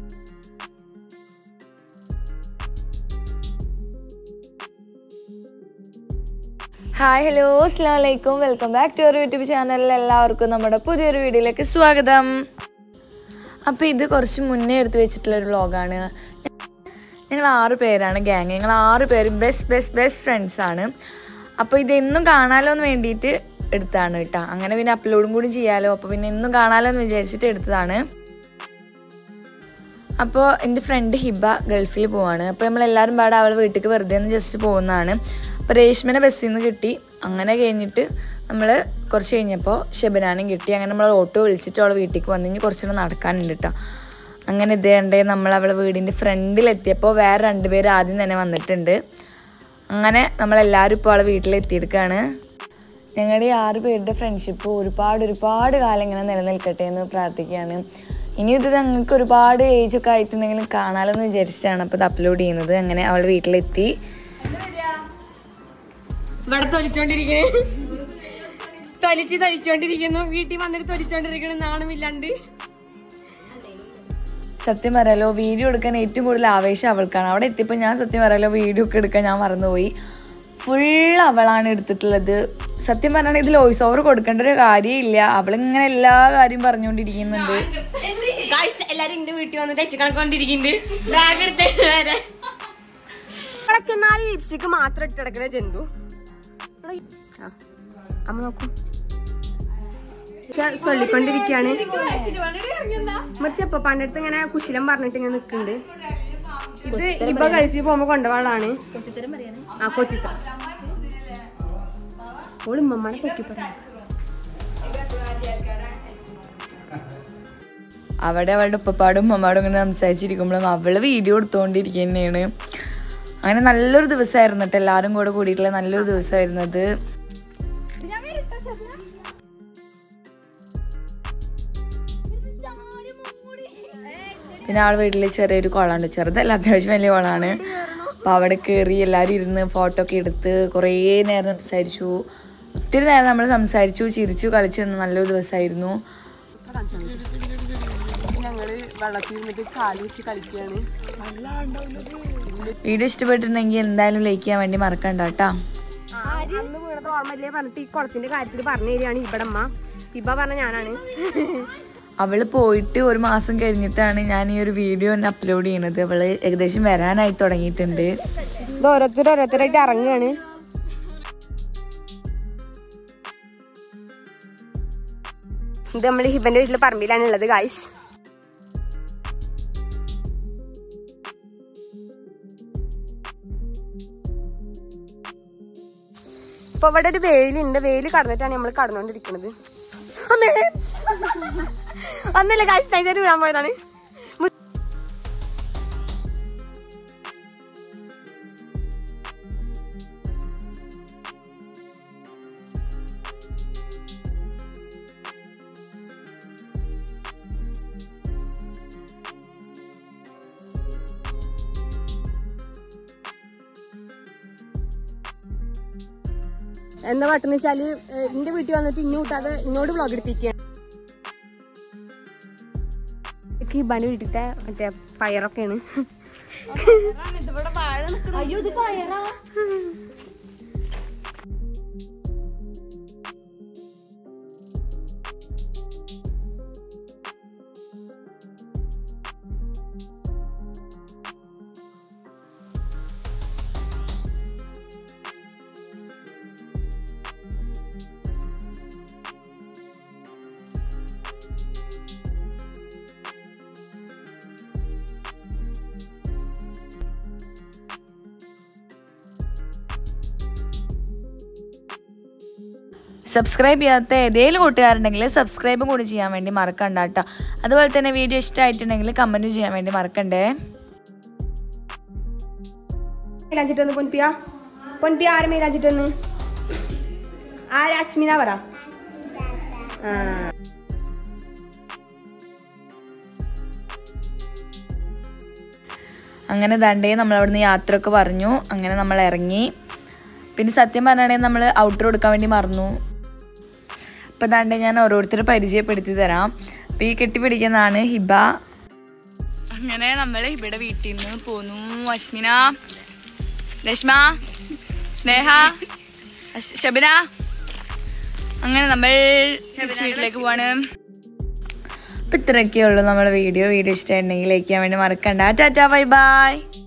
Hi hello അസ്സാം വലൈക്കും welcome back to our YouTube ചാനലിൽ എല്ലാവർക്കും നമ്മുടെ പുതിയൊരു വീഡിയോയിലേക്ക് സ്വാഗതം അപ്പോൾ ഇത് കുറച്ച് മുന്നേ എടുത്തു വെച്ചിട്ടുള്ള ഒരു വ്ളോഗാണ് ഞങ്ങൾ ആറ് പേരാണ് ഗ്യാങ് ഞങ്ങൾ ആറ് പേരും ബെസ്റ്റ് ബെസ്റ്റ് ബെസ്റ്റ് ഫ്രണ്ട്സാണ് അപ്പോൾ ഇത് എന്നും കാണാലോ എന്ന് വേണ്ടിയിട്ട് എടുത്താണ് കേട്ടോ അങ്ങനെ പിന്നെ അപ്ലോഡും കൂടി ചെയ്യാലോ അപ്പോൾ പിന്നെ എന്നും കാണാലോ എന്ന് വിചാരിച്ചിട്ട് എടുത്തതാണ് അപ്പോൾ എൻ്റെ ഫ്രണ്ട് ഹിബ ഗൾഫിൽ പോവാണ് അപ്പോൾ നമ്മളെല്ലാവരും പാടെ അവളെ വീട്ടിലേക്ക് വെറുതെ ഒന്ന് ജസ്റ്റ് പോകുന്നതാണ് അപ്പോൾ രേഷ്മനെ ബസ്സിൽ നിന്ന് കിട്ടി അങ്ങനെ കഴിഞ്ഞിട്ട് നമ്മൾ കുറച്ച് കഴിഞ്ഞപ്പോൾ ഷെബനാനും കിട്ടി അങ്ങനെ നമ്മൾ ഓട്ടോ വിളിച്ചിട്ട് അവളെ വീട്ടിലേക്ക് വന്നു ഇനി കുറച്ചുകൂടെ നടക്കാനുണ്ട് കേട്ടോ അങ്ങനെ ഇതേണ്ടേ നമ്മൾ അവളെ വീടിൻ്റെ ഫ്രണ്ടിലെത്തിയപ്പോൾ വേറെ രണ്ടുപേർ ആദ്യം തന്നെ വന്നിട്ടുണ്ട് അങ്ങനെ നമ്മളെല്ലാവരും ഇപ്പോൾ അവളെ വീട്ടിലെത്തിയെടുക്കുകയാണ് ഞങ്ങളുടെ ഈ ആറ് പേരുടെ ഫ്രണ്ട്ഷിപ്പ് ഒരുപാട് ഒരുപാട് കാലം ഇങ്ങനെ നിലനിൽക്കട്ടെ എന്ന് പ്രാർത്ഥിക്കുകയാണ് ഇനി ഇത് ഞങ്ങൾക്ക് ഒരുപാട് ഏജ് ഒക്കെ ആയിട്ടുണ്ടെങ്കിലും കാണാമെന്ന് വിചാരിച്ചിട്ടാണ് അപ്പോൾ ഇത് അപ്ലോഡ് ചെയ്യുന്നത് അങ്ങനെ അവൾ വീട്ടിലെത്തി ഇവിടെ തൊലിച്ചോണ്ടിരിക്കണേ തൊലിച്ച് തൊലിച്ചോണ്ടിരിക്കുന്നു വീട്ടിൽ വന്നിട്ട് തൊലിച്ചോണ്ടിരിക്കണ നാണമില്ലാണ്ട് സത്യം പറയാലോ വീഡിയോ എടുക്കാൻ ഏറ്റവും കൂടുതൽ ആവേശം അവൾക്കാണ് അവിടെ എത്തിയപ്പോൾ ഞാൻ സത്യം പറയാലോ വീഡിയോ ഒക്കെ എടുക്കാൻ ഞാൻ മറന്നുപോയി ഫുൾ അവളാണ് എടുത്തിട്ടുള്ളത് സത്യം പറഞ്ഞാൽ ഇതിൽ വോയിസ് ഓവർ കൊടുക്കേണ്ട ഒരു കാര്യമില്ല അവളിങ്ങനെ എല്ലാ കാര്യം പറഞ്ഞുകൊണ്ടിരിക്കുന്നുണ്ട് എല്ലാരും എന്റെ വീട്ടിൽ വന്നിട്ട് അച്ഛ കണക്കൊണ്ടിരിക്കുന്നുണ്ട് ബാഗ് എടുത്ത് വരെ ഇവിടെ ചെന്നാൽ ലിപ്സ്റ്റിക് മാത്രം ഇട്ട് കിടക്കുന്ന ജന്തു ആ, അമ്മ നോക്കൂ ഞാൻ ചൊല്ലിക്കൊണ്ടിരിക്കാണ് മറിച്ച് എപ്പോ പണ്ടടുത്ത് ഇങ്ങനെ കുശലം പറഞ്ഞിട്ട് ഇങ്ങനെ നിക്കുന്നുണ്ട് ഇത് ഇപ്പൊ ഗൾഫിൽ പോകുമ്പോ കൊണ്ടുപോകാളാണ് ആ കൊച്ചിത്തറ ഓള് ഉമ്മമ്മനെ പൊക്കി പറഞ്ഞു അവിടെ അവളുടെ ഉപ്പപ്പാടും ഉമ്മമാടും ഇങ്ങനെ സംസാരിച്ചിരിക്കുമ്പോഴും അവള് വീഡിയോ എടുത്തുകൊണ്ടിരിക്കുക തന്നെയാണ് അങ്ങനെ നല്ലൊരു ദിവസമായിരുന്നു കേട്ടോ എല്ലാവരും കൂടെ കൂടിയിട്ടുള്ള നല്ലൊരു ദിവസമായിരുന്നു അത് പിന്നെ ആൾ വീട്ടിൽ ചെറിയൊരു കുളമുണ്ട് ചെറുതല്ല അത്യാവശ്യം വലിയ കുളമാണ് അപ്പോൾ അവിടെ കയറി എല്ലാവരും ഇരുന്ന് ഫോട്ടോ ഒക്കെ എടുത്ത് കുറേ നേരം സംസാരിച്ചു ഒത്തിരി നേരം നമ്മൾ സംസാരിച്ചു ചിരിച്ചു കളിച്ചു നിന്ന നല്ലൊരു ദിവസമായിരുന്നു ഞങ്ങള് വെള്ളത്തിൽ ഇരുന്നിട്ട് കാല് വെച്ച് കളിക്കുകയാണ് വീഡിയോ ഇഷ്ടപ്പെട്ടിട്ടുണ്ടെങ്കിൽ എന്തായാലും ലൈക്ക് ചെയ്യാൻ വേണ്ടി മറക്കണ്ട കേട്ടോ അന്ന് വീണത് ഓർമ്മയില്ലേ പറഞ്ഞിട്ട് ഈ കുളത്തിന്റെ കാര്യത്തിൽ പറഞ്ഞു തരികയാണ് ഇവിടെ അമ്മ ഇബ പറഞ്ഞ ഞാനാണ് അവള് പോയിട്ട് ഒരു മാസം കഴിഞ്ഞിട്ടാണ് ഞാൻ ഈ ഒരു വീഡിയോ തന്നെ അപ്ലോഡ് ചെയ്യുന്നത് അവള് ഏകദേശം വരാനായി തുടങ്ങിയിട്ടുണ്ട് ഇത് ഓരോരുത്തർ ഓരോരുത്തരായിട്ട് ഇറങ്ങുകയാണ് ഇത് നമ്മൾ ഹിബന്റെ വീട്ടിലെ പറമ്പിലാണ് ഉള്ളത് ഗായ്സ് ഇപ്പൊ ഇവിടെ ഒരു വെയിലുണ്ട് വെയില് കടന്നിട്ടാണ് നമ്മൾ കടന്നോണ്ടിരിക്കുന്നത് അമ്മേ അന്നല്ലേ ഗായ്സ് നൈസായിട്ട് വീഴാൻ പോയതാണ് മു- എന്താ പാട്ടെന്ന് വെച്ചാല് ഏഹ്, എന്റെ വീട്ടിൽ വന്നിട്ട് ഇന്നു കൂട്ടാതെ ഇങ്ങോട്ട് വ്ളോഗ് എടുപ്പിക്കുക ഹിബാന്റെ വീട്ടിലത്തെ മറ്റേ പയറൊക്കെയാണ് അയ്യോ ഇത് പയറാ സബ്സ്ക്രൈബ് ചെയ്യാത്ത ഏതെങ്കിലും കൂട്ടുകാരുണ്ടെങ്കിൽ സബ്സ്ക്രൈബും കൂടി ചെയ്യാൻ വേണ്ടി മറക്കണ്ട കേട്ടോ അതുപോലെ തന്നെ വീഡിയോ ഇഷ്ടമായിട്ടുണ്ടെങ്കിൽ കമൻറ്റും ചെയ്യാൻ വേണ്ടി മറക്കണ്ടേ മേലാഞ്ചിട്ടൊന്ന് പൊൻപിയ പൊൻപിയ ആരെ മേലാഞ്ചിട്ടൊന്ന് ആരെ അശ്മിന പറ ആ. അങ്ങനെ ദണ്ടേ നമ്മൾ അവിടുന്ന് യാത്രയൊക്കെ പറഞ്ഞു അങ്ങനെ നമ്മൾ ഇറങ്ങി പിന്നെ സത്യം പറഞ്ഞാണെങ്കിൽ നമ്മൾ ഔട്ടർ കൊടുക്കാൻ വേണ്ടി മറന്നു അപ്പം ദാണ്ടെ ഞാൻ ഓരോരുത്തരെ പരിചയപ്പെടുത്തി തരാം അപ്പം ഈ കെട്ടിപ്പിടിക്കുന്നതാണ് ഹിബ അങ്ങനെ നമ്മൾ ഇവിടെ വീട്ടിൽ നിന്ന് പോന്നു അശ്മിന രശ്മ സ്നേഹ അശ്- ശബന അങ്ങനെ നമ്മൾ തിരിച്ച് വീട്ടിലേക്ക് പോവാണ് അപ്പൊ ഇത്രയൊക്കെ ഉള്ളൂ നമ്മുടെ വീഡിയോ വീഡിയോ ഇഷ്ടമായിട്ടുണ്ടെങ്കിൽ ലൈക്ക് ചെയ്യാൻ വേണ്ടി മറക്കണ്ട ടാറ്റാ ബൈ ബൈ